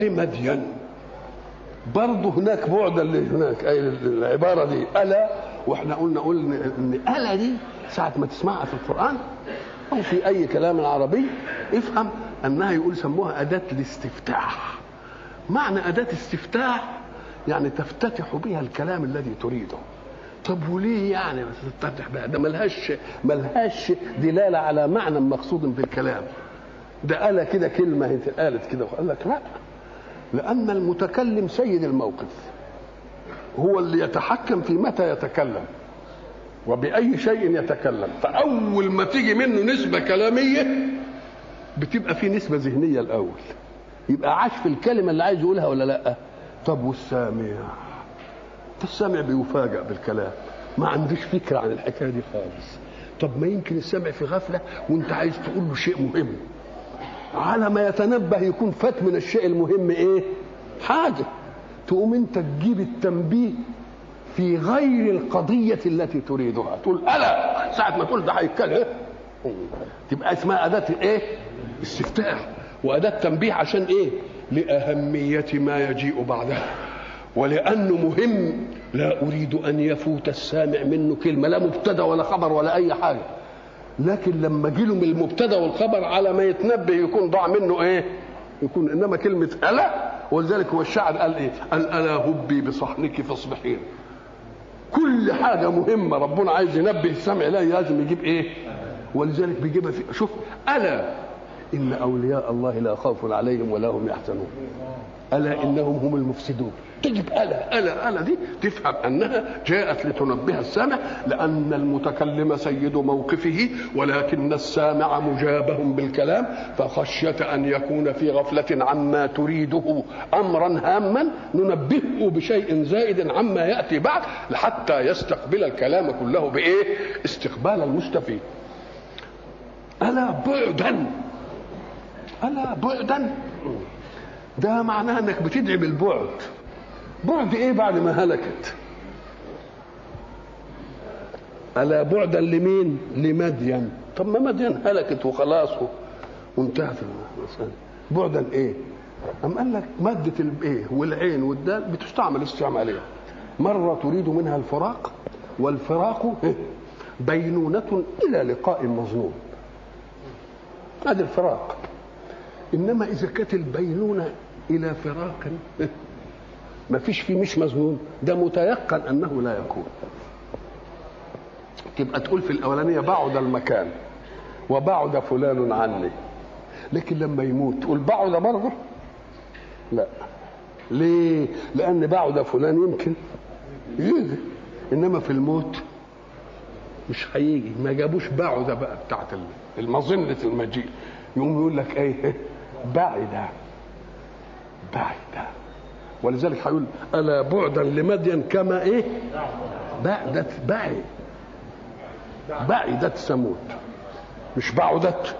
مدين برضه هناك بعد اللي هناك اي العباره دي الا واحنا قلنا قلنا ان الا دي ساعه ما تسمعها في القران او في اي كلام عربي افهم انها يقول سموها اداه الاستفتاح معنى اداه استفتاح يعني تفتتح بها الكلام الذي تريده طب وليه يعني تفتتح بها ده ملهاش ملهاش دلاله على معنى مقصود بالكلام ده قال كده كلمه هي قالت كده وقال لك لا لأن المتكلم سيد الموقف هو اللي يتحكم في متى يتكلم وبأي شيء يتكلم فأول ما تيجي منه نسبة كلامية بتبقى في نسبة ذهنية الأول يبقى عاش في الكلمة اللي عايز يقولها ولا لأ طب والسامع السامع بيفاجأ بالكلام ما عندوش فكرة عن الحكاية دي خالص طب ما يمكن السامع في غفلة وانت عايز تقول له شيء مهم على ما يتنبه يكون فات من الشيء المهم ايه حاجة تقوم انت تجيب التنبيه في غير القضية التي تريدها تقول ألا ساعة ما تقول ده هيتكلم تبقى اسمها أداة ايه استفتاح وأداة تنبيه عشان ايه لأهمية ما يجيء بعدها ولأنه مهم لا أريد أن يفوت السامع منه كلمة لا مبتدأ ولا خبر ولا أي حاجة لكن لما جيله من المبتدا والخبر على ما يتنبه يكون ضاع منه ايه؟ يكون انما كلمه الا ولذلك هو الشاعر قال ايه؟ قال الا هبي بصحنك فاصبحين. كل حاجه مهمه ربنا عايز ينبه السمع لا لازم يجيب ايه؟ ولذلك بيجيبها في شوف الا ان اولياء الله لا خوف عليهم ولا هم يحزنون. الا انهم هم المفسدون. تجب ألا ألا ألا دي تفهم أنها جاءت لتنبه السامع لأن المتكلم سيد موقفه ولكن السامع مجابه بالكلام فخشية أن يكون في غفلة عما تريده أمرا هاما ننبهه بشيء زائد عما يأتي بعد حتى يستقبل الكلام كله بإيه استقبال المستفيد ألا بعدا ألا بعدا ده معناه انك بتدعي بالبعد بعد ايه بعد ما هلكت الا بعدا لمين لمدين طب ما مدين هلكت وخلاص وانتهت المسألة بعدا ايه أم قال لك مادة الايه والعين والدال بتستعمل استعمالية مرة تريد منها الفراق والفراق بينونة إلى لقاء مظنون هذا الفراق إنما إذا كانت البينونة إلى فراق ما فيش فيه مش مظنون ده متيقن انه لا يكون تبقى تقول في الاولانيه بعد المكان وبعد فلان عني لكن لما يموت تقول بعد برضه لا ليه لان بعد فلان يمكن يجي انما في الموت مش هيجي ما جابوش بعد بقى بتاعت المظنه المجيء يقوم يقول لك ايه بعد بعد ولذلك هيقول الا بعدا لمدين كما ايه بعدت بعد بعدت ثمود مش بعدت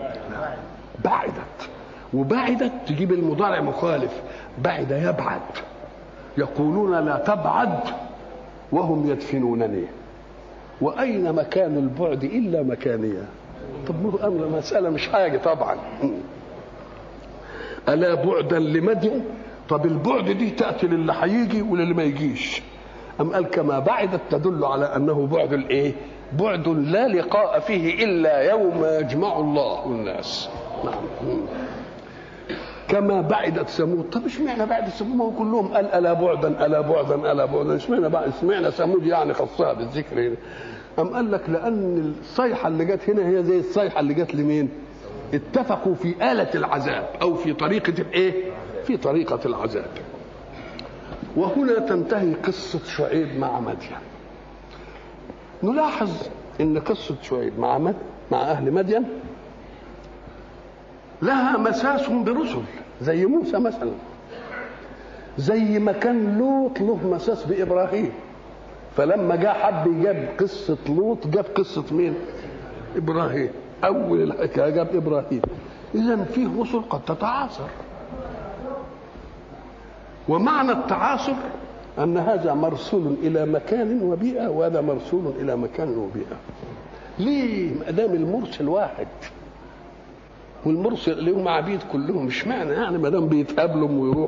بعدت وبعدت تجيب المضارع مخالف بعد يبعد يقولون لا تبعد وهم يدفنونني واين مكان البعد الا مكانيه طب امر مساله مش حاجه طبعا الا بعدا لمدين طب البعد دي تاتي للي هيجي وللي ما يجيش ام قال كما بعدت تدل على انه بعد الايه بعد لا لقاء فيه الا يوم يجمع الله الناس نعم كما بعدت ثمود طب اشمعنى بعد ثمود ما هو كلهم قال الا بعدا الا بعدا الا بعدا اشمعنى بعد اشمعنى ثمود يعني خصها بالذكر هنا ام قال لك لان الصيحه اللي جت هنا هي زي الصيحه اللي جت لمين اتفقوا في آلة العذاب أو في طريقة الإيه؟ في طريقة العذاب وهنا تنتهي قصة شعيب مع مدين نلاحظ أن قصة شعيب مع مد مع أهل مدين لها مساس برسل زي موسى مثلا زي ما كان لوط له مساس بإبراهيم فلما جاء حب جاب قصة لوط جاب قصة مين؟ إبراهيم أول الحكاية جاب إبراهيم إذا فيه رسل قد تتعاصر ومعنى التعاصر أن هذا مرسول إلى مكان وبيئة وهذا مرسول إلى مكان وبيئة ليه ما دام المرسل واحد والمرسل اللي هم عبيد كلهم اشمعنى يعني ما دام بيتقابلوا ويروحوا